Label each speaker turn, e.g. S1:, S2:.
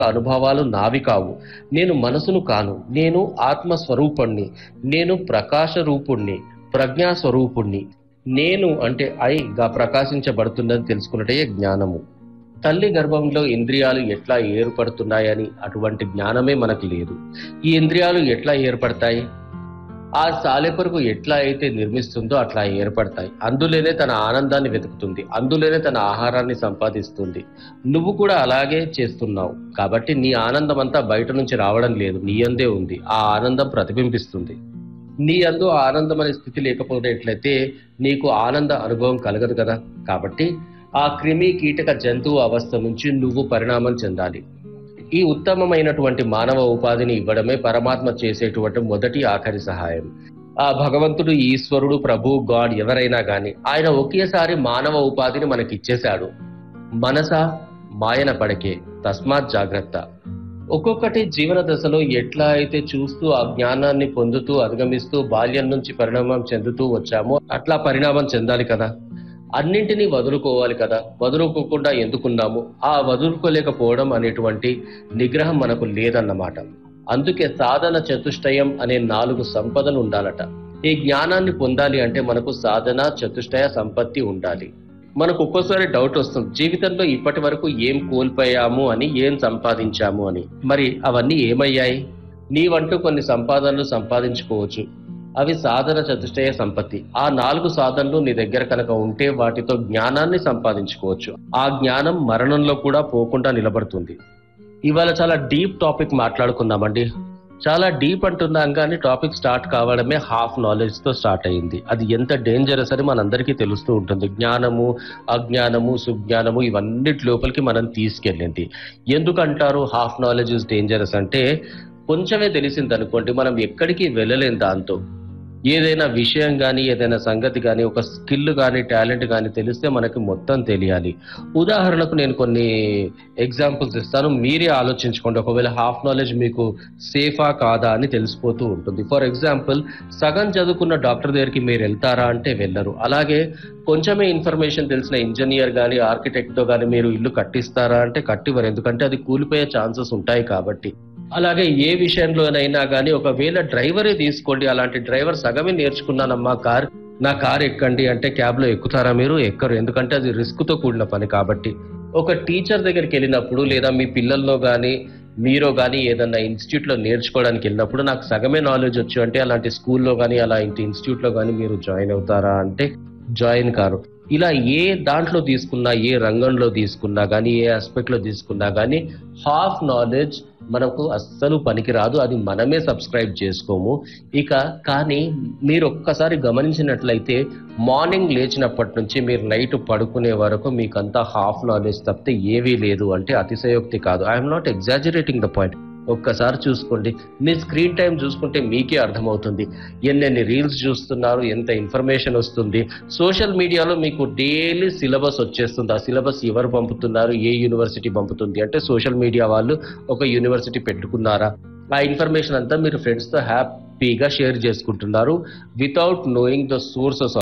S1: అనుభవాలు నావి కావు నేను మనసును కాను నేను ఆత్మ స్వరూపుణ్ణి నేను ప్రకాశ రూపుణ్ణి ప్రజ్ఞా స్వరూపుణ్ణి నేను అంటే ఐగా ప్రకాశించబడుతున్నది తెలుసుకున్నటే జ్ఞానము తల్లి గర్భంలో ఇంద్రియాలు ఎట్లా ఏర్పడుతున్నాయని అటువంటి జ్ఞానమే మనకు లేదు ఈ ఇంద్రియాలు ఎట్లా ఏర్పడతాయి ఆ సాలెపురుగు ఎట్లా అయితే నిర్మిస్తుందో అట్లా ఏర్పడతాయి అందులోనే తన ఆనందాన్ని వెతుకుతుంది అందులోనే తన ఆహారాన్ని సంపాదిస్తుంది నువ్వు కూడా అలాగే చేస్తున్నావు కాబట్టి నీ ఆనందం అంతా బయట నుంచి రావడం లేదు నీ అందే ఉంది ఆ ఆనందం ప్రతిబింబిస్తుంది నీ అందు ఆ ఆనందం అనే స్థితి లేకపోయినట్లయితే నీకు ఆనంద అనుభవం కలగదు కదా కాబట్టి ఆ క్రిమి కీటక జంతువు అవస్థ నుంచి నువ్వు పరిణామం చెందాలి ఈ ఉత్తమమైనటువంటి మానవ ఉపాధిని ఇవ్వడమే పరమాత్మ చేసేటువంటి మొదటి ఆఖరి సహాయం ఆ భగవంతుడు ఈశ్వరుడు ప్రభు గాడ్ ఎవరైనా గాని ఆయన ఒకేసారి మానవ ఉపాధిని మనకి ఇచ్చేశాడు మనస మాయన పడకే తస్మాత్ జాగ్రత్త ఒక్కొక్కటి జీవన దశలో ఎట్లా అయితే చూస్తూ ఆ జ్ఞానాన్ని పొందుతూ అధిగమిస్తూ బాల్యం నుంచి పరిణామం చెందుతూ వచ్చామో అట్లా పరిణామం చెందాలి కదా అన్నింటినీ వదులుకోవాలి కదా వదులుకోకుండా ఎందుకున్నాము ఆ వదులుకోలేకపోవడం అనేటువంటి నిగ్రహం మనకు లేదన్నమాట అందుకే సాధన చతుష్టయం అనే నాలుగు సంపదలు ఉండాలట ఈ జ్ఞానాన్ని పొందాలి అంటే మనకు సాధన చతుష్టయ సంపత్తి ఉండాలి మనకు ఒక్కోసారి డౌట్ వస్తుంది జీవితంలో ఇప్పటి వరకు ఏం కోల్పోయాము అని ఏం సంపాదించాము అని మరి అవన్నీ ఏమయ్యాయి నీవంటూ కొన్ని సంపాదనలు సంపాదించుకోవచ్చు అవి సాధన చతుష్టయ సంపత్తి ఆ నాలుగు సాధనలు నీ దగ్గర కనుక ఉంటే వాటితో జ్ఞానాన్ని సంపాదించుకోవచ్చు ఆ జ్ఞానం మరణంలో కూడా పోకుండా నిలబడుతుంది ఇవాళ చాలా డీప్ టాపిక్ మాట్లాడుకుందామండి చాలా డీప్ అంటున్నాం కానీ టాపిక్ స్టార్ట్ కావడమే హాఫ్ నాలెడ్జ్ తో స్టార్ట్ అయింది అది ఎంత డేంజరస్ అని మనందరికీ తెలుస్తూ ఉంటుంది జ్ఞానము అజ్ఞానము సుజ్ఞానము ఇవన్నిటి లోపలికి మనం తీసుకెళ్ళింది ఎందుకంటారు హాఫ్ నాలెడ్జ్ ఇస్ డేంజరస్ అంటే కొంచెమే తెలిసింది అనుకోండి మనం ఎక్కడికి వెళ్ళలేం దాంతో ఏదైనా విషయం కానీ ఏదైనా సంగతి కానీ ఒక స్కిల్ కానీ టాలెంట్ కానీ తెలిస్తే మనకి మొత్తం తెలియాలి ఉదాహరణకు నేను కొన్ని ఎగ్జాంపుల్స్ ఇస్తాను మీరే ఆలోచించుకోండి ఒకవేళ హాఫ్ నాలెడ్జ్ మీకు సేఫా కాదా అని తెలిసిపోతూ ఉంటుంది ఫర్ ఎగ్జాంపుల్ సగం చదువుకున్న డాక్టర్ దగ్గరికి మీరు వెళ్తారా అంటే వెళ్ళరు అలాగే కొంచెమే ఇన్ఫర్మేషన్ తెలిసిన ఇంజనీర్ కానీ ఆర్కిటెక్ట్తో కానీ మీరు ఇల్లు కట్టిస్తారా అంటే కట్టివ్వరు ఎందుకంటే అది కూలిపోయే ఛాన్సెస్ ఉంటాయి కాబట్టి అలాగే ఏ విషయంలోనైనా కానీ ఒకవేళ డ్రైవరే తీసుకోండి అలాంటి డ్రైవర్ సగమే నేర్చుకున్నానమ్మా కార్ నా కార్ ఎక్కండి అంటే క్యాబ్ లో ఎక్కుతారా మీరు ఎక్కరు ఎందుకంటే అది రిస్క్ తో కూడిన పని కాబట్టి ఒక టీచర్ దగ్గరికి వెళ్ళినప్పుడు లేదా మీ పిల్లల్లో కానీ మీరు కానీ ఏదన్నా ఇన్స్టిట్యూట్ లో నేర్చుకోవడానికి వెళ్ళినప్పుడు నాకు సగమే నాలెడ్జ్ వచ్చు అంటే అలాంటి స్కూల్లో కానీ అలాంటి ఇన్స్టిట్యూట్ లో కానీ మీరు జాయిన్ అవుతారా అంటే జాయిన్ కారు ఇలా ఏ దాంట్లో తీసుకున్నా ఏ రంగంలో తీసుకున్నా కానీ ఏ ఆస్పెక్ట్ లో తీసుకున్నా కానీ హాఫ్ నాలెడ్జ్ మనకు అస్సలు పనికిరాదు అది మనమే సబ్స్క్రైబ్ చేసుకోము ఇక కానీ మీరు ఒక్కసారి గమనించినట్లయితే మార్నింగ్ లేచినప్పటి నుంచి మీరు నైట్ పడుకునే వరకు మీకంతా హాఫ్ నాలెడ్జ్ తప్పితే ఏవీ లేదు అంటే అతిశయోక్తి కాదు I'm not exaggerating the point ఒక్కసారి చూసుకోండి మీ స్క్రీన్ టైం చూసుకుంటే మీకే అర్థమవుతుంది ఎన్నెన్ని రీల్స్ చూస్తున్నారు ఎంత ఇన్ఫర్మేషన్ వస్తుంది సోషల్ మీడియాలో మీకు డైలీ సిలబస్ వచ్చేస్తుంది ఆ సిలబస్ ఎవరు పంపుతున్నారు ఏ యూనివర్సిటీ పంపుతుంది అంటే సోషల్ మీడియా వాళ్ళు ఒక యూనివర్సిటీ పెట్టుకున్నారా ఆ ఇన్ఫర్మేషన్ అంతా మీరు ఫ్రెండ్స్తో హ్యాపీగా షేర్ చేసుకుంటున్నారు వితౌట్ నోయింగ్ ద సోర్సెస్